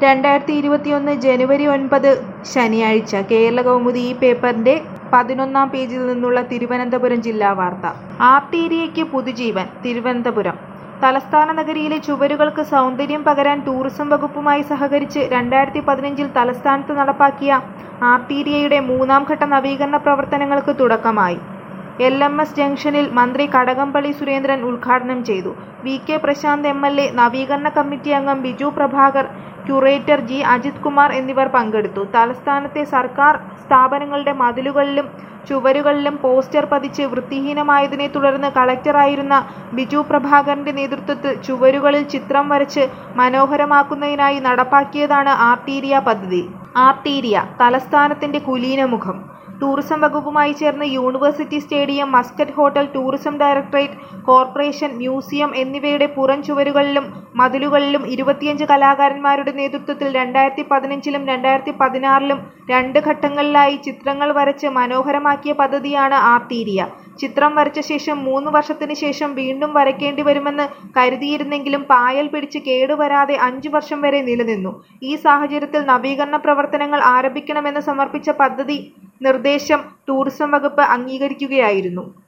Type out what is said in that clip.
രണ്ടായിരത്തി ഇരുപത്തിയൊന്ന് ജനുവരി ഒൻപത് ശനിയാഴ്ച കേരളകൗമുദി ഈ പേപ്പറിന്റെ പതിനൊന്നാം പേജിൽ നിന്നുള്ള തിരുവനന്തപുരം ജില്ലാ വാർത്ത ആർട്ടീരിയയ്ക്ക് പുതുജീവൻ തിരുവനന്തപുരം തലസ്ഥാന നഗരിയിലെ ചുവരുകൾക്ക് സൗന്ദര്യം പകരാൻ ടൂറിസം വകുപ്പുമായി സഹകരിച്ച് രണ്ടായിരത്തി പതിനഞ്ചിൽ തലസ്ഥാനത്ത് നടപ്പാക്കിയ ആർട്ടീരിയയുടെ മൂന്നാം ഘട്ട നവീകരണ പ്രവർത്തനങ്ങൾക്ക് തുടക്കമായി എൽ എം എസ് ജംഗ്ഷനിൽ മന്ത്രി കടകംപള്ളി സുരേന്ദ്രൻ ഉദ്ഘാടനം ചെയ്തു V K Prasanth M L A നവീകരണ കമ്മിറ്റി അംഗം ബിജു പ്രഭാകർ ക്യൂറേറ്റർ ജി അജിത് കുമാർ എന്നിവർ പങ്കെടുത്തു തലസ്ഥാനത്തെ സർക്കാർ സ്ഥാപനങ്ങളുടെ മതിലുകളിലും ചുവരുകളിലും പോസ്റ്റർ പതിച്ച് വൃത്തിഹീനമായതിനെ തുടർന്ന് കളക്ടറായിരുന്ന ബിജു പ്രഭാകറിന്റെ നേതൃത്വത്തിൽ ചുവരുകളിൽ ചിത്രം വരച്ച് മനോഹരമാക്കുന്നതിനായി നടപ്പാക്കിയതാണ് ആർട്ടീരിയ പദ്ധതി ആർട്ടീരിയ തലസ്ഥാനത്തിന്റെ കുലീനമുഖം ടൂറിസം വകുപ്പുമായി ചേർന്ന് university stadium Muscat hotel tourism directorate corporation museum എന്നിവയുടെ പുറം ചുവരുകളിലും മതിലുകളിലും ഇരുപത്തിയഞ്ച് കലാകാരന്മാരുടെ നേതൃത്വത്തിൽ രണ്ടായിരത്തി പതിനഞ്ചിലും രണ്ടായിരത്തി പതിനാറിലും രണ്ട് ഘട്ടങ്ങളിലായി ചിത്രങ്ങൾ വരച്ച് മനോഹരമാക്കിയ പദ്ധതിയാണ് ആർട്ടീരിയ ചിത്രം വരച്ച ശേഷം മൂന്ന് വർഷത്തിന് ശേഷം വീണ്ടും വരയ്ക്കേണ്ടി വരുമെന്ന് കരുതിയിരുന്നെങ്കിലും പായൽ പിടിച്ച് കേടുവരാതെ അഞ്ചു വർഷം വരെ നിലനിന്നു ഈ സാഹചര്യത്തിൽ നവീകരണ പ്രവർത്തനങ്ങൾ ആരംഭിക്കണമെന്ന് സമർപ്പിച്ച പദ്ധതി നിർദ്ദേശം ടൂറിസം വകുപ്പ് അംഗീകരിക്കുകയായിരുന്നു